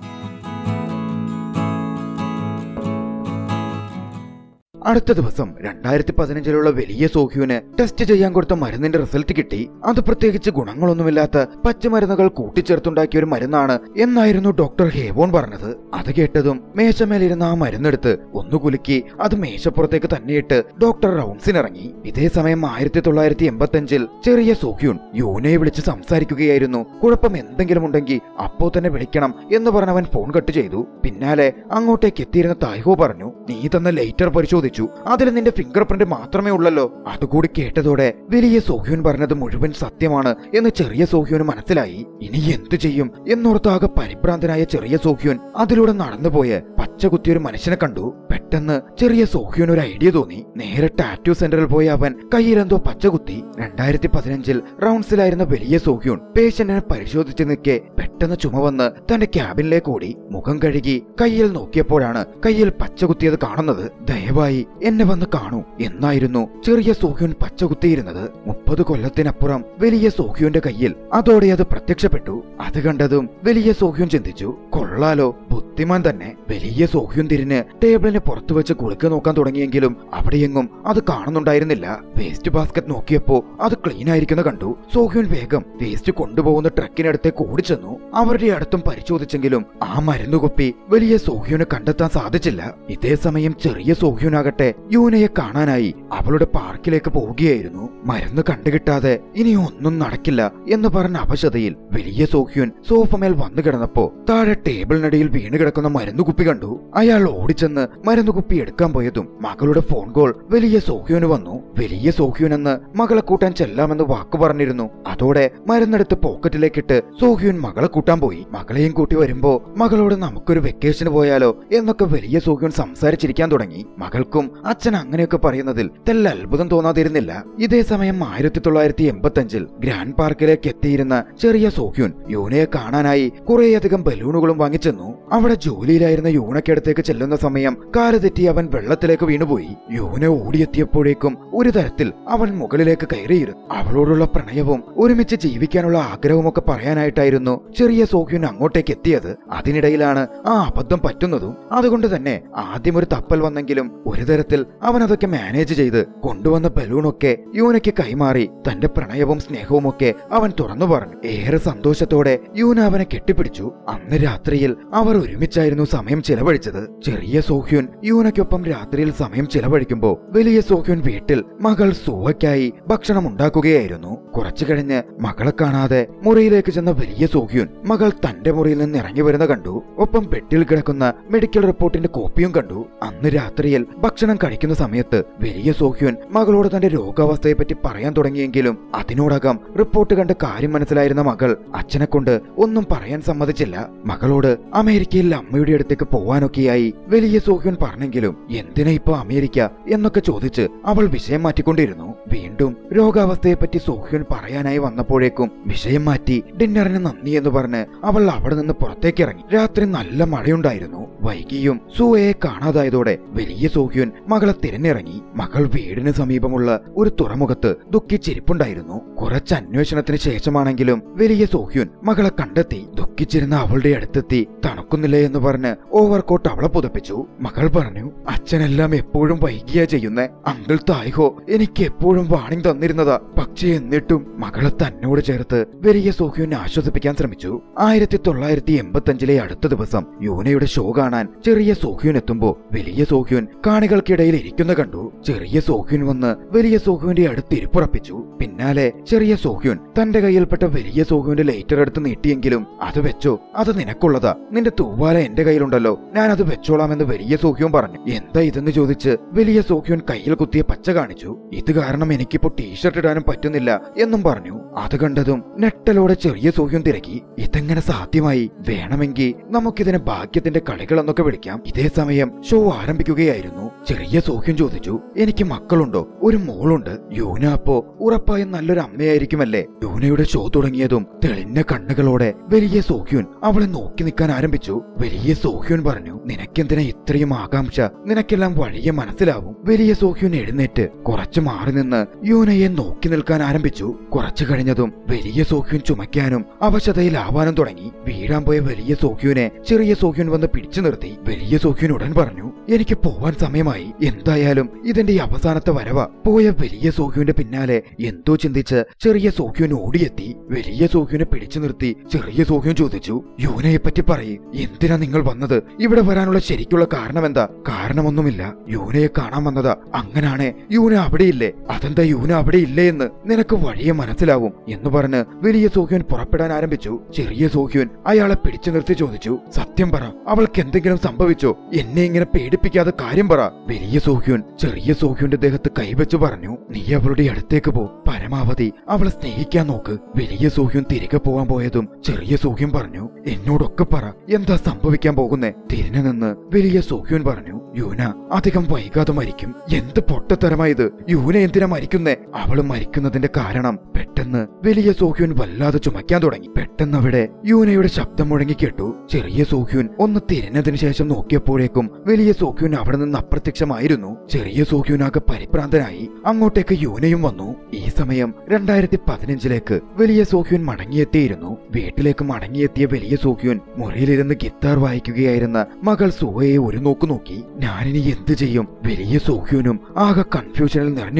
അടുത്ത ദിവസം രണ്ടായിരത്തി പതിനഞ്ചിലുള്ള വലിയ സോഹ്യൂന് ടെസ്റ്റ് ചെയ്യാൻ കൊടുത്ത മരുന്നിന്റെ റിസൾട്ട് കിട്ടി അത് പ്രത്യേകിച്ച് ഗുണങ്ങളൊന്നുമില്ലാത്ത പച്ചമരുന്നുകൾ കൂട്ടിച്ചേർത്തുണ്ടാക്കിയ ഒരു മരുന്നാണ് എന്നായിരുന്നു ഡോക്ടർ ഹേവോൺ പറഞ്ഞത് അത് കേട്ടതും മേശമേലിരുന്ന ആ മരുന്നെടുത്ത് ഒന്ന് കുലുക്കി അത് മേശപ്പുറത്തേക്ക് തന്നെയിട്ട് ഡോക്ടർ റൗണ്ട്സിനിറങ്ങി ഇതേ സമയം ആയിരത്തി തൊള്ളായിരത്തി എൺപത്തി അഞ്ചിൽ ചെറിയ സോഹ്യൂൻ യൂനയെ വിളിച്ച് സംസാരിക്കുകയായിരുന്നു കുഴപ്പം എന്തെങ്കിലും ഉണ്ടെങ്കിൽ അപ്പോ തന്നെ വിളിക്കണം എന്ന് പറഞ്ഞവൻ ഫോൺ കട്ട് ചെയ്തു പിന്നാലെ അങ്ങോട്ടേക്ക് എത്തിയിരുന്ന തായ്ഹോ പറഞ്ഞു നീ തന്ന ലൈറ്റർ പരിശോധിച്ചു അതിൽ നിന്റെ ഫിംഗർ പ്രിന്റ് മാത്രമേ ഉള്ളല്ലോ അതുകൂടി കേട്ടതോടെ വലിയ സോഹ്യൂൻ പറഞ്ഞത് മുഴുവൻ സത്യമാണ് എന്ന് ചെറിയ സോഹ്യൂന് മനസ്സിലായി ഇനി എന്തു ചെയ്യും എന്നോർത്താകെ പരിഭ്രാന്തനായ ചെറിയ സോഹ്യൂൻ അതിലൂടെ നടന്നുപോയ പച്ച കുത്തിയൊരു മനുഷ്യനെ കണ്ടു പെട്ടെന്ന് ചെറിയ സോഹ്യൂൻ ഒരു ഐഡിയ തോന്നി നേരെ ടാറ്റു സെന്ററിൽ പോയ അവൻ കയ്യിലെന്തോ പച്ച കുത്തി രണ്ടായിരത്തി പതിനഞ്ചിൽ റൗണ്ട്സിലായിരുന്ന വലിയ സോഹ്യൂൻ പേഷ്യന്റിനെ പരിശോധിച്ച് നിൽക്കെ പെട്ടെന്ന് ചുമ വന്ന് തന്റെ ക്യാബിനിലേക്ക് ഓടി മുഖം കഴുകി കയ്യിൽ നോക്കിയപ്പോഴാണ് കയ്യിൽ പച്ച കുത്തിയത് കാണുന്നത് ദയവായി എന്നെ വന്ന് കാണൂ എന്നായിരുന്നു ചെറിയ സോഹ്യൂൻ പച്ച കുത്തിയിരുന്നത് മുപ്പത് കൊല്ലത്തിനപ്പുറം വലിയ സോഹ്യൂന്റെ കയ്യിൽ അതോടെ അത് പ്രത്യക്ഷപ്പെട്ടു അത് കണ്ടതും വലിയ സോഹ്യൂൻ ചിന്തിച്ചു കൊള്ളാലോ ബുദ്ധിമാൻ തന്നെ വലിയ സോഹ്യൂൻ തിരിഞ്ഞ് ടേബിളിന് പുറത്തു വെച്ച് കുളിക്ക് നോക്കാൻ തുടങ്ങിയെങ്കിലും അവിടെയെങ്ങും അത് കാണുന്നുണ്ടായിരുന്നില്ല വേസ്റ്റ് ബാസ്ക്കറ്റ് നോക്കിയപ്പോ അത് ക്ലീൻ ആയിരിക്കുന്ന കണ്ടു സോഹ്യൂൻ വേഗം വേസ്റ്റ് കൊണ്ടുപോകുന്ന ട്രക്കിനടുത്തേക്ക് ഓടിച്ചെന്നു അവരുടെ അടുത്തും പരിശോധിച്ചെങ്കിലും ആ മരുന്നുകുപ്പി വലിയ സോഹ്യൂനെ കണ്ടെത്താൻ സാധിച്ചില്ല ഇതേ സമയം ചെറിയ സോഹ്യൂനാകട്ടെ യൂനയെ കാണാനായി അവളുടെ പാർക്കിലേക്ക് പോവുകയായിരുന്നു മരുന്ന് കണ്ടുകിട്ടാതെ ഇനി ഒന്നും നടക്കില്ല എന്ന് പറഞ്ഞ അവശതയിൽ വലിയ സോഹ്യൂൻ സോഫമേൽ വന്നു കിടന്നപ്പോ താഴെ ടേബിളിനടിയിൽ വീണ് കിടക്കുന്ന മരുന്നുകുപ്പി കണ്ടു അയാൾ ഓടിച്ചെന്ന് മരുന്ന് കുപ്പി എടുക്കാൻ പോയതും മകളുടെ ഫോൺ കോൾ വലിയ സോഹ്യോന് വന്നു വലിയ സോഹ്യോൻ എന്ന് മകളെ കൂട്ടാൻ ചെല്ലാമെന്ന് വാക്ക് പറഞ്ഞിരുന്നു അതോടെ മരുന്നെടുത്ത് പോക്കറ്റിലേക്കിട്ട് സോഹ്യോൻ മകളെ കൂട്ടാൻ പോയി മകളെയും കൂട്ടി വരുമ്പോ മകളോട് നമുക്കൊരു വെക്കേഷന് പോയാലോ എന്നൊക്കെ വലിയ സോഹ്യോൻ സംസാരിച്ചിരിക്കാൻ തുടങ്ങി മകൾക്കും അച്ഛൻ അങ്ങനെയൊക്കെ പറയുന്നതിൽ തെല്ല അത്ഭുതം തോന്നാതിരുന്നില്ല ഇതേ സമയം ആയിരത്തി തൊള്ളായിരത്തി എൺപത്തി അഞ്ചിൽ ഗ്രാൻഡ് പാർക്കിലേക്ക് എത്തിയിരുന്ന ചെറിയ സോഹ്യുൻ യൂനയെ കാണാനായി കുറേയധികം ബലൂണുകളും വാങ്ങിച്ചെന്നു അവിടെ ജോലിയിലായിരുന്ന യൂണയ്ക്കടുത്തേക്ക് ചെല്ലുന്ന സമയം കാല് തെറ്റി അവൻ വെള്ളത്തിലേക്ക് വീണുപോയി യൂന ഓടിയെത്തിയപ്പോഴേക്കും ഒരു തരത്തിൽ അവൻ മുകളിലേക്ക് കയറിയിരുന്നു അവളോടുള്ള പ്രണയവും ഒരുമിച്ച് ജീവിക്കാനുള്ള ആഗ്രഹമൊക്കെ പറയാനായിട്ടായിരുന്നു ചെറിയ സോഹ്യുൻ അങ്ങോട്ടേക്ക് എത്തിയത് അതിനിടയിലാണ് ആ അബദ്ധം പറ്റുന്നതും അതുകൊണ്ട് തന്നെ ആദ്യം ഒരു തപ്പൽ വന്നെങ്കിലും ഒരു തരത്തിൽ അവൻ അതൊക്കെ മാനേജ് ചെയ്ത് കൊണ്ടുവന്ന ബലൂണൊക്കെ യൂനയ്ക്ക് കൈമാറി തന്റെ പ്രണയവും സ്നേഹവും ഒക്കെ അവൻ തുറന്നു പറഞ്ഞു ഏറെ സന്തോഷത്തോടെ യൂന അവനെ കെട്ടിപ്പിടിച്ചു അന്ന് രാത്രിയിൽ അവർ ഒരുമിച്ചായിരുന്നു സമയം ചിലവഴിച്ചത് ചെറിയ സോഹ്യുൻ യൂനയ്ക്കൊപ്പം രാത്രിയിൽ സമയം ചിലവഴിക്കുമ്പോ വലിയ സോഹ്യുൻ വീട്ടിൽ മകൾ സൂവയ്ക്കായി ഭക്ഷണം ഉണ്ടാക്കുകയായിരുന്നു കുറച്ചു കഴിഞ്ഞ് മകളെ കാണാതെ മുറിയിലേക്ക് ചെന്ന വലിയ സോഹ്യുൻ മകൾ തന്റെ മുറിയിൽ നിന്ന് ഇറങ്ങി വരുന്ന കണ്ടു ഒപ്പം ബെഡിൽ കിടക്കുന്ന മെഡിക്കൽ റിപ്പോർട്ടിന്റെ കോപ്പിയും കണ്ടു അന്ന് രാത്രിയിൽ ഭക്ഷണം കഴിക്കുന്ന സമയത്ത് വലിയ സോഹ്യുൻ മകളോട് തന്റെ രോഗാവസ്ഥയെ പറ്റി പറയാൻ തുടങ്ങിയെങ്കിലും അതിനോടകം റിപ്പോർട്ട് കണ്ട് കാര്യം മനസ്സിലായിരുന്ന മകൾ അച്ഛനെ കൊണ്ട് ഒന്നും പറയാൻ സമ്മതിച്ചില്ല മകളോട് അമേരിക്കയിൽ അമ്മയുടെ അടുത്തേക്ക് പോവാനൊക്കെയായി വലിയ സോഹ്യുൻ പറഞ്ഞെങ്കിലും എന്തിനാ ഇപ്പൊ അമേരിക്ക എന്നൊക്കെ ചോദിച്ച് അവൾ വിഷയം മാറ്റിക്കൊണ്ടിരുന്നു വീണ്ടും രോഗാവസ്ഥയെ പറ്റി സോഹ്യുൻ പറയാനായി വന്നപ്പോഴേക്കും വിഷയം മാറ്റി ഡിന്നറിന് നന്ദി എന്ന് പറഞ്ഞ് അവൾ അവിടെ നിന്ന് പുറത്തേക്ക് ഇറങ്ങി രാത്രി നല്ല മഴയുണ്ടായിരുന്നു വൈകിയും സുവയെ കാണാതായതോടെ വലിയ സോഹ്യുൻ മകളെ തിരഞ്ഞിറങ്ങി മകൾ വീടിന് സമീപമുള്ള ഒരു തുറമുഖത്ത് ദുഃഖിച്ചിരിപ്പുണ്ടായിരുന്നു കുറച്ച് അന്വേഷണത്തിന് ശേഷമാണെങ്കിലും വലിയ സോഹ്യുൻ മകളെ കണ്ടെത്തി ദുഃഖിച്ചിരുന്ന അവളുടെ അടുത്തെത്തി തണുക്കുന്നില്ലേ എന്ന് പറഞ്ഞ് ഓവർകോട്ട് അവളെ പുതപ്പിച്ചു മകൾ പറഞ്ഞു അച്ഛനെല്ലാം എപ്പോഴും വൈകിയാ ചെയ്യുന്നേ അങ്കിൾ തായ്ഹോ എനിക്ക് എപ്പോഴും വാണിംഗ് തന്നിരുന്നതാ പക്ഷേ എന്നിട്ടും മകളെ തന്നോട് ചേർത്ത് വലിയ സോഹ്യുനെ ആശ്വസിപ്പിക്കാൻ ശ്രമിച്ചു ആയിരത്തി തൊള്ളായിരത്തി എൺപത്തി അഞ്ചിലെ അടുത്ത ദിവസം യൂനയുടെ ഷോ കാണാൻ ചെറിയ സോഹ്യുൻ എത്തുമ്പോ വലിയ സോഹ്യുൻ കാണികൾക്കിടയിൽ ഇരിക്കുന്ന കണ്ടു ചെറിയ സോഹ്യുൻ വന്ന് വലിയ സോഹ്യുന്റെ അടുത്ത് ഇരിപ്പുറപ്പിച്ചു പിന്നാലെ ചെറിയ സോഹ്യുൻ തന്റെ കയ്യിൽപ്പെട്ട വലിയ സോഹ്യുന്റെ ലൈറ്റർ എടുത്ത് നീട്ടിയെങ്കിലും അത് വെച്ചോ അത് നിനക്കുള്ളതാ നിന്റെ തൂവാല എന്റെ കയ്യിലുണ്ടല്ലോ ഞാൻ അത് വെച്ചോളാമെന്ന് വലിയ സോഹ്യുൻ പറഞ്ഞു എന്താ ഇതെന്ന് ചോദിച്ച് വലിയ സോഹ്യുൻ കയ്യിൽ കുത്തിയ പച്ച കാണിച്ചു ഇത് കാരണം എനിക്കിപ്പോ ടീഷർട്ട് ഇടാനും പറ്റുന്നില്ല എന്നും പറഞ്ഞു അത് കണ്ടതും നെട്ടലോടെ ചെറിയ സോഹ്യം തിരക്കി ഇതെങ്ങനെ സാധ്യമായി വേണമെങ്കിൽ നമുക്കിതിനെ ഭാഗ്യത്തിന്റെ കളികൾ എന്നൊക്കെ വിളിക്കാം ഇതേ സമയം ഷോ ആരംഭിക്കുകയായിരുന്നു ചെറിയ സോഹ്യം ചോദിച്ചു എനിക്ക് മക്കളുണ്ടോ ഒരു മോളുണ്ട് യൂന അപ്പോ ഉറപ്പായും നല്ലൊരു അമ്മയായിരിക്കുമല്ലേ യൂനയുടെ ഷോ തുടങ്ങിയതും തെളിഞ്ഞ കണ്ണുകളോടെ വലിയ സോഹ്യുൻ അവളെ നോക്കി നിൽക്കാൻ ആരംഭിച്ചു വലിയ സോഹ്യുൻ പറഞ്ഞു നിനക്കെന്തിനാ ഇത്രയും ആകാംക്ഷ നിനക്കെല്ലാം വഴിയെ മനസ്സിലാവും വലിയ സോഹ്യുൻ എഴുന്നേറ്റ് കുറച്ചു മാറി നിന്ന് യൂനയെ നോക്കി നിൽക്കാൻ ആരംഭിച്ചു കുറച്ചു കഴിഞ്ഞതും വലിയ സോഹ്യുൻ ചുമയ്ക്കാനും അവശതയിലാവാനും തുടങ്ങി വീഴാൻ പോയ വലിയ സോഹ്യുനെ ചെറിയ സോഹ്യുൻ വന്ന് പിടിച്ചു നിർത്തി വലിയ സോഹ്യുൻ ഉടൻ പറഞ്ഞു എനിക്ക് പോവാൻ സമയമായി എന്തായാലും ഇതെന്റെ ഈ അവസാനത്തെ വരവ പോയ വലിയ സോഹ്യുവിന്റെ പിന്നാലെ എന്തോ ചിന്തിച്ച് ചെറിയ സോഹ്യുൻ ഓടിയെത്തി വലിയ സോഹ്യുനെ പിടിച്ചു നിർത്തി ചെറിയ സോഹ്യുൻ ചോദിച്ചു യൂനയെ പറ്റി പറയ് എന്തിനാ നിങ്ങൾ വന്നത് ഇവിടെ വരാനുള്ള ശരിക്കുള്ള കാരണം എന്താ കാരണമൊന്നുമില്ല യൂനയെ കാണാൻ വന്നതാ അങ്ങനാണ് യൂന അവിടെയില്ലേ അതെന്താ യൂന അവിടെ ഇല്ലേ എന്ന് നിനക്ക് വഴിയെ മനസ്സിലാവും എന്ന് പറഞ്ഞ് വലിയ സോഹ്യുൻ പുറപ്പെടാൻ ആരംഭിച്ചു ചെറിയ സോഹ്യുൻ അയാളെ പിടിച്ചു നിർത്തി ചോദിച്ചു സത്യം പറ അവൾക്ക് എന്തെങ്കിലും സംഭവിച്ചോ എന്നെ ഇങ്ങനെ പേടിപ്പിക്കാതെ കാര്യം പറ വലിയ സോഹ്യുൻ ചെറിയ സോഹ്യുന്റെ ദേഹത്ത് കൈവച്ചു പറഞ്ഞു നീ അവളുടെ അടുത്തേക്ക് പോ പരമാവധി അവളെ സ്നേഹിക്കാൻ നോക്ക് വലിയ സോഹ്യുൻ തിരികെ പോവാൻ പോയതും ചെറിയ സോഹ്യം പറഞ്ഞു എന്നോടൊക്കെ പറ എന്താ സംഭവിക്കാൻ പോകുന്നേ തിരിഞ്ഞു നിന്ന് വലിയ സോഹ്യുൻ പറഞ്ഞു യൂന അധികം വൈകാതെ മരിക്കും എന്ത് പൊട്ടത്തരമായത് യൂന എന്തിനാ മരിക്കുന്നേ അവള് മരിക്കുന്നതിന്റെ കാരണം പെട്ടെന്ന് വലിയ സോഹ്യുൻ വല്ലാതെ ചുമയ്ക്കാൻ തുടങ്ങി പെട്ടെന്ന് അവിടെ യൂനയുടെ ശബ്ദം മുഴങ്ങി കേട്ടു ചെറിയ സോഹ്യുൻ ഒന്ന് തിരിഞ്ഞതിന് ശേഷം നോക്കിയപ്പോഴേക്കും വലിയ സോഹ്യുൻ അവിടെ നിന്ന് അപ്രത്യക്ഷമായിരുന്നു ചെറിയ സോഹ്യുനാകെ പരിഭ്രാന്തനായി അങ്ങോട്ടേക്ക് യൂനയും വന്നു ഈ സമയം രണ്ടായിരത്തി പതിനഞ്ചിലേക്ക് വലിയ സോഹ്യുൻ മടങ്ങിയെത്തിയിരുന്നു വീട്ടിലേക്ക് മടങ്ങിയെത്തിയ വലിയ സോഹ്യുൻ മുറിയിലിരുന്ന് ഗിത്താർ വായിക്കുകയായിരുന്ന മകൾ സുവയെ ഒരു നോക്ക് നോക്കി ഞാനിനി എന്ത് ചെയ്യും വലിയ സോഹ്യുനും ആകെ കൺഫ്യൂഷനിൽ നിറഞ്ഞിരുന്നു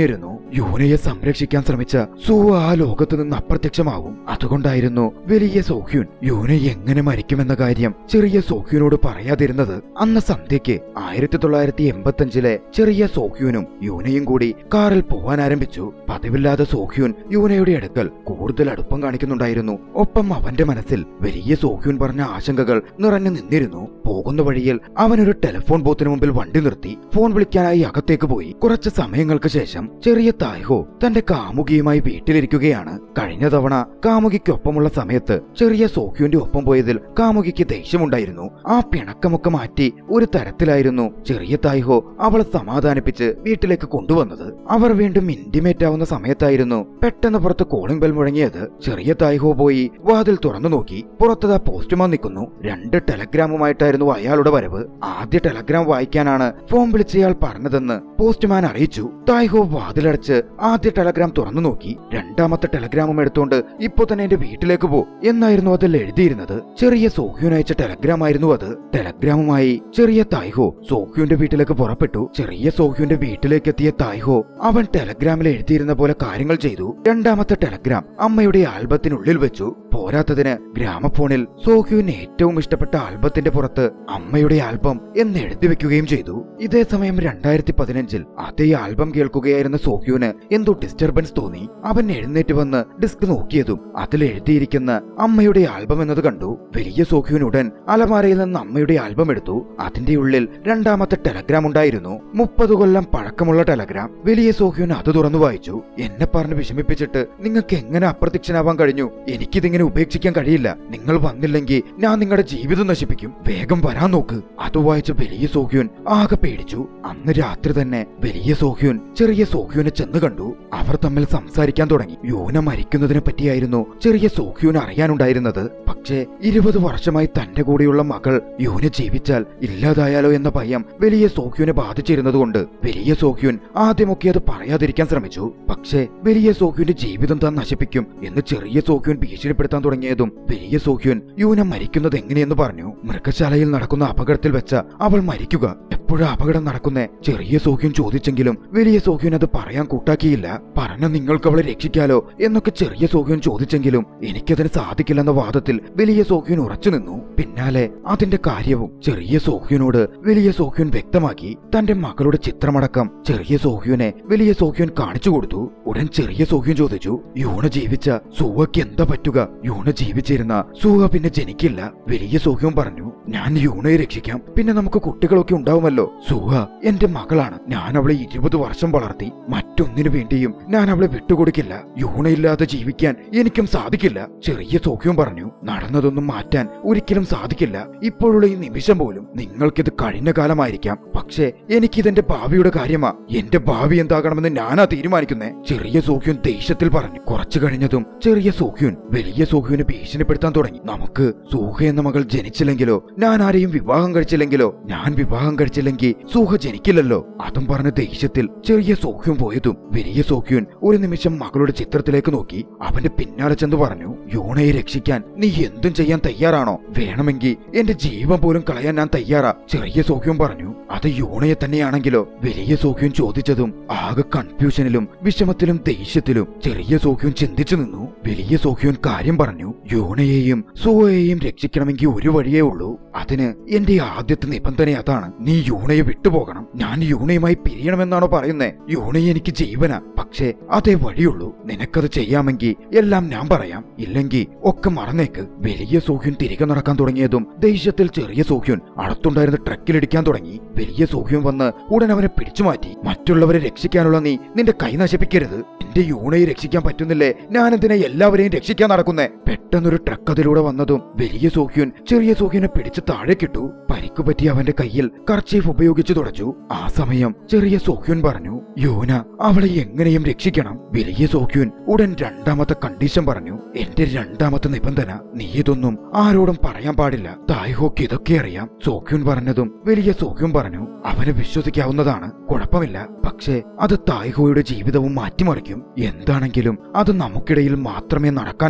യൂനയെ സംരക്ഷിക്കാൻ ശ്രമിച്ച സു ആ ലോകത്ത് നിന്ന് അപ്രത്യക്ഷമാവും അതുകൊണ്ടായിരുന്നു വലിയ സോഹ്യുൻ യൂന എങ്ങനെ മരിക്കുമെന്ന കാര്യം ചെറിയ സോഹ്യുനോട് പറയാതിരുന്നത് അന്ന് സന്ധ്യയ്ക്ക് ആയിരത്തി തൊള്ളായിരത്തി എൺപത്തിയഞ്ചിലെ ചെറിയ സോഹ്യുനും യൂനയും കൂടി കാറിൽ പോവാൻ ആരംഭിച്ചു പതിവില്ലാതെ സോഹ്യുൻ യൂനയുടെ അടുക്കൽ കൂടുതൽ അടുപ്പം കാണിക്കുന്നുണ്ടായിരുന്നു ഒപ്പം അവന്റെ മനസ്സിൽ വലിയ സോഹ്യുൻ പറഞ്ഞ ആശങ്കകൾ നിറഞ്ഞു നിന്നിരുന്നു പോകുന്ന വഴിയിൽ അവനൊരു ടെലിഫോൺ ബൂത്തിന് മുമ്പിൽ വണ്ടി നിർത്തി ഫോൺ വിളിക്കാനായി അകത്തേക്ക് പോയി കുറച്ച് സമയങ്ങൾക്ക് ശേഷം ചെറിയ തായ്ഹോ തന്റെ കാമുകിയുമായി വീട്ടിലിരിക്കുകയാണ് കഴിഞ്ഞ തവണ കാമുകിക്കൊപ്പമുള്ള സമയത്ത് ചെറിയ സോഹ്യുവിന്റെ ഒപ്പം പോയതിൽ കാമുകിക്ക് ദേഷ്യമുണ്ടായിരുന്നു ആ പിണക്കമൊക്കെ മാറ്റി ഒരു തരത്തിലായിരുന്നു ചെറിയ തായ്ഹോ അവളെ സമാധാനിപ്പിച്ച് വീട്ടിലേക്ക് കൊണ്ടുവന്നത് അവർ വീണ്ടും ഇന്റിമേറ്റ് ആവുന്ന സമയത്തായിരുന്നു പെട്ടെന്ന് പുറത്ത് കോളിംഗ് ബെൽ മുഴങ്ങിയത് ചെറിയ തായ്ഹോ പോയി വാതിൽ തുറന്നു നോക്കി പുറത്തതാ പോസ്റ്റ്മാൻ നിൽക്കുന്നു രണ്ട് ടെലഗ്രാമുമായിട്ടായിരുന്നു അയാളുടെ വരവ് ആദ്യ ടെലഗ്രാം വായിക്കാനാണ് ഫോൺ വിളിച്ചയാൾ പറഞ്ഞതെന്ന് പോസ്റ്റ്മാൻ അറിയിച്ചു തായ്ഹോ വാതിലടച്ച് ആദ്യ ടെലഗ്രാം തുറന്നു നോക്കി രണ്ടാമത്തെ ടെലഗ്രാമും എടുത്തുകൊണ്ട് ഇപ്പൊ തന്നെ എന്റെ വീട്ടിലേക്ക് പോ എന്നായിരുന്നു അതിൽ എഴുതിയിരുന്നത് ചെറിയ സോഹ്യൂൻ അയച്ച ടെലഗ്രാം ആയിരുന്നു അത് ടെലഗ്രാമുമായി ചെറിയ തായ്ഹോ സോഹ്യുന്റെ വീട്ടിലേക്ക് പുറപ്പെട്ടു ചെറിയ സോഹ്യുന്റെ വീട്ടിലേക്ക് എത്തിയ തായ്ഹോ അവൻ ടെലഗ്രാമിൽ എഴുതിയിരുന്ന പോലെ കാര്യങ്ങൾ ചെയ്തു രണ്ടാമത്തെ ടെലഗ്രാം അമ്മയുടെ ആൽബത്തിനുള്ളിൽ വെച്ചു പോരാത്തതിന് ഗ്രാമഫോണിൽ സോഹ്യുവിന് ഏറ്റവും ഇഷ്ടപ്പെട്ട ആൽബത്തിന്റെ പുറത്ത് അമ്മയുടെ ആൽബം എന്ന് എഴുതി വെക്കുകയും ചെയ്തു ഇതേ സമയം രണ്ടായിരത്തി പതിനഞ്ചിൽ അതേ ആൽബം കേൾക്കുകയായിരുന്ന സോഹ്യുവിന് എന്തോ ഡിസ്റ്റർബൻസ് തോന്നി അവൻ എഴുന്നേറ്റ് വന്ന് ഡിസ്ക് നോക്കിയതും അതിൽ എഴുതിയിരിക്കുന്ന അമ്മയുടെ ആൽബം എന്നത് കണ്ടു വലിയ സോഹ്യുവിന് ഉടൻ അലമാരയിൽ നിന്ന് അമ്മയുടെ ആൽബം എടുത്തു അതിന്റെ ഉള്ളിൽ രണ്ടാമത്തെ ടെലഗ്രാം ഉണ്ടായിരുന്നു മുപ്പത് കൊല്ലം പഴക്കമുള്ള ടെലഗ്രാം വലിയ സോഹ്യുൻ അത് തുറന്നു വായിച്ചു എന്നെ പറഞ്ഞ് വിഷമിപ്പിച്ചിട്ട് നിങ്ങൾക്ക് എങ്ങനെ അപ്രത്യക്ഷനാവാൻ കഴിഞ്ഞു എനിക്കിതിങ്ങനെ ഉപേക്ഷിക്കാൻ കഴിയില്ല നിങ്ങൾ വന്നില്ലെങ്കിൽ ഞാൻ നിങ്ങളുടെ ജീവിതം നശിപ്പിക്കും വേഗം വരാൻ നോക്ക് അത് വായിച്ച വലിയ സോഹ്യുൻ ആകെ പേടിച്ചു അന്ന് രാത്രി തന്നെ വലിയ സോഹ്യുൻ ചെറിയ സോഹ്യുനെ ചെന്ന് കണ്ടു അവർ തമ്മിൽ സംസാരിക്കാൻ തുടങ്ങി യൂന മരിക്കുന്നതിനെ പറ്റിയായിരുന്നു ചെറിയ സോഹ്യുൻ അറിയാനുണ്ടായിരുന്നത് പക്ഷേ ഇരുപത് വർഷമായി തന്റെ കൂടെയുള്ള മകൾ യൂന ജീവിച്ചാൽ ഇല്ലാതായാലോ എന്ന ഭയം വലിയ സോഹ്യുനെ ബാധിച്ചിരുന്നതുകൊണ്ട് വലിയ സോഹ്യുൻ ആദ്യമൊക്കെ അത് പറയാതിരിക്കാൻ ശ്രമിച്ചു പക്ഷേ വലിയ സോഹ്യുന്റെ ജീവിതം താൻ നശിപ്പിക്കും എന്ന് ചെറിയ സോഹ്യുൻ ഭീഷണിപ്പെടുത്താൻ തുടങ്ങിയതും വലിയ സോഹ്യുൻ യൂന മരിക്കുന്നത് എങ്ങനെയെന്ന് പറഞ്ഞു മൃഗശാലയിൽ നടക്കുന്ന അപകടത്തിൽ വെച്ച അവൾ മരിക്കുക എപ്പോഴാ അപകടം നടക്കുന്നേ ചെറിയ സോഹ്യൻ ചോദിച്ചെങ്കിലും വലിയ സോഹ്യൻ അത് പറയാൻ കൂട്ടാക്കിയില്ല പറഞ്ഞ നിങ്ങൾക്ക് അവളെ രക്ഷിക്കാലോ എന്നൊക്കെ ചെറിയ സോഹ്യൻ ചോദിച്ചെങ്കിലും എനിക്കതിന് സാധിക്കില്ലെന്ന വാദത്തിൽ വലിയ സോഹ്യൻ ഉറച്ചു നിന്നു പിന്നാലെ അതിന്റെ കാര്യവും ചെറിയ സോഹ്യനോട് വലിയ സോഹ്യൻ വ്യക്തമാക്കി തന്റെ മകളുടെ ചിത്രമടക്കം ചെറിയ സോഹ്യനെ വലിയ സോഹ്യൻ കാണിച്ചു കൊടുത്തു ഉടൻ ചെറിയ സോഹ്യൻ ചോദിച്ചു യൂണ ജീവിച്ച സൂവയ്ക്ക് എന്താ പറ്റുക യൂണ ജീവിച്ചിരുന്ന സൂവ പിന്നെ ജനിക്കില്ല വലിയ സോഹ്യൻ പറഞ്ഞു ഞാൻ യൂണയെ രക്ഷിക്കാം പിന്നെ നമുക്ക് കുട്ടികളൊക്കെ ഉണ്ടാവുമല്ലോ സൂഹ എന്റെ മകളാണ് ഞാൻ അവളെ ഇരുപത് വർഷം വളർത്തി മറ്റൊന്നിനു വേണ്ടിയും ഞാൻ അവളെ വിട്ടുകൊടുക്കില്ല യൂണയില്ലാതെ ജീവിക്കാൻ എനിക്കും സാധിക്കില്ല ചെറിയ സോഹ്യം പറഞ്ഞു നടന്നതൊന്നും മാറ്റാൻ ഒരിക്കലും സാധിക്കില്ല ഇപ്പോഴുള്ള ഈ നിമിഷം പോലും നിങ്ങൾക്കിത് കഴിഞ്ഞ കാലമായിരിക്കാം പക്ഷേ എനിക്കിതെന്റെ ഭാവിയുടെ കാര്യമാ എന്റെ ഭാവി എന്താകണമെന്ന് ഞാനാ തീരുമാനിക്കുന്നേ ചെറിയ സോഹ്യൻ ദേഷ്യത്തിൽ പറഞ്ഞു കുറച്ചു കഴിഞ്ഞതും ചെറിയ സോഹ്യൻ വലിയ സോഹ്യനെ ഭീഷണിപ്പെടുത്താൻ തുടങ്ങി നമുക്ക് സൂഹ എന്ന മകൾ ജനിച്ചില്ലെങ്കിലോ ഞാൻ ആരെയും വിവാഹം കഴിച്ചില്ലെങ്കിലോ ഞാൻ വിവാഹം കഴിച്ചില്ലെങ്കിൽ സൂഹ ജനിക്കില്ലല്ലോ അതും പറഞ്ഞ ദേഷ്യത്തിൽ ചെറിയ സോഹ്യം പോയതും വലിയ സോഹ്യൻ ഒരു നിമിഷം മകളുടെ ചിത്രത്തിലേക്ക് നോക്കി അവന്റെ പിന്നാലെ ചെന്ന് പറഞ്ഞു യൂണയെ രക്ഷിക്കാൻ നീ എന്തും ചെയ്യാൻ തയ്യാറാണോ വേണമെങ്കിൽ എന്റെ ജീവൻ പോലും കളയാൻ ഞാൻ തയ്യാറാ ചെറിയ സോഹ്യം പറഞ്ഞു അത് യൂണയെ തന്നെയാണെങ്കിലോ വലിയ സോഹ്യം ചോദിച്ചതും ആകെ കൺഫ്യൂഷനിലും വിഷമത്തിലും ദേഷ്യത്തിലും ചെറിയ സോഹ്യം ചിന്തിച്ചു നിന്നു വലിയ സോഹ്യൻ കാര്യം പറഞ്ഞു യൂണയെയും സൂഹയെയും രക്ഷിക്കണമെങ്കിൽ ഒരു വഴിയേ ഉള്ളൂ അതിന് എന്റെ ആദ്യത്തെ നിബന്ധന അതാണ് നീ യൂണയെ വിട്ടുപോകണം ഞാൻ യൂണയുമായി പിരിയണമെന്നാണോ പറയുന്നേ യൂണയെ എനിക്ക് ജീവന പക്ഷേ അതേ വഴിയുള്ളൂ നിനക്കത് ചെയ്യാമെങ്കിൽ എല്ലാം ഞാൻ പറയാം ഇല്ലെങ്കിൽ ഒക്കെ മറന്നേക്ക് വലിയ സോഹ്യൻ തിരികെ നടക്കാൻ തുടങ്ങിയതും ദേഷ്യത്തിൽ ചെറിയ സോഹ്യൻ അടുത്തുണ്ടായിരുന്ന ട്രക്കിലിടിക്കാൻ തുടങ്ങി വലിയ സോഹ്യൻ വന്ന് ഉടൻ അവനെ പിടിച്ചു മാറ്റി മറ്റുള്ളവരെ രക്ഷിക്കാനുള്ള നീ നിന്റെ കൈ നശിപ്പിക്കരുത് എന്റെ യൂണയെ രക്ഷിക്കാൻ പറ്റുന്നില്ലേ ഞാൻ എന്തിനാ എല്ലാവരെയും രക്ഷിക്കാൻ നടക്കുന്നേ പെട്ടെന്നൊരു ട്രക്ക് അതിലൂടെ വന്നതും വലിയ സോഹ്യൻ ചെറിയ സോഹ്യനെ പിടിച്ച് താഴേക്കിട്ടു പരിക്കു പറ്റി അവന്റെ കയ്യിൽ കർച്ചീഫ് ഉപയോഗിച്ചു തുടച്ചു ആ സമയം ചെറിയ സോഹ്യൻ പറഞ്ഞു യോന അവളെ എങ്ങനെയും രക്ഷിക്കണം വലിയ സോഹ്യൻ ഉടൻ രണ്ടാമത്തെ കണ്ടീഷൻ പറഞ്ഞു എന്റെ രണ്ടാമത്തെ നിബന്ധന നീ ഇതൊന്നും ആരോടും പറയാൻ പാടില്ല തായ്ഹോക്ക് ഇതൊക്കെ അറിയാം സോഹ്യൻ പറഞ്ഞതും വലിയ സോഹ്യൻ പറഞ്ഞു അവന് വിശ്വസിക്കാവുന്നതാണ് കുഴപ്പമില്ല പക്ഷേ അത് തായ്ഹോയുടെ ജീവിതവും മാറ്റിമറിക്കും എന്താണെങ്കിലും അത് നമുക്കിടയിൽ മാത്രമേ നടക്കാൻ പാടുള്ളൂ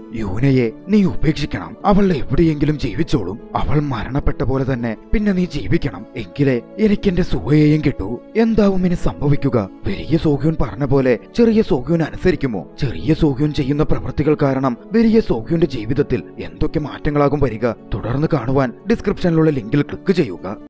യൂനയെ നീ ഉപേക്ഷിക്കണം അവൾ എവിടെയെങ്കിലും ജീവിച്ചോളും അവൾ മരണപ്പെട്ട പോലെ തന്നെ പിന്നെ നീ ജീവിക്കണം എങ്കിലേ എനിക്ക് എന്റെ സുഹയെയും കിട്ടൂ എന്താവും ഇനി സംഭവിക്കുക വലിയ സോഹ്യൂൻ പറഞ്ഞ പോലെ ചെറിയ സോഹ്യൂൻ അനുസരിക്കുമോ ചെറിയ സോഹ്യൂൻ ചെയ്യുന്ന പ്രവൃത്തികൾ കാരണം വലിയ സോഹ്യൂന്റെ ജീവിതത്തിൽ എന്തൊക്കെ മാറ്റങ്ങളാകും വരിക തുടർന്ന് കാണുവാൻ ഡിസ്ക്രിപ്ഷനിലുള്ള ലിങ്കിൽ ക്ലിക്ക് ചെയ്യുക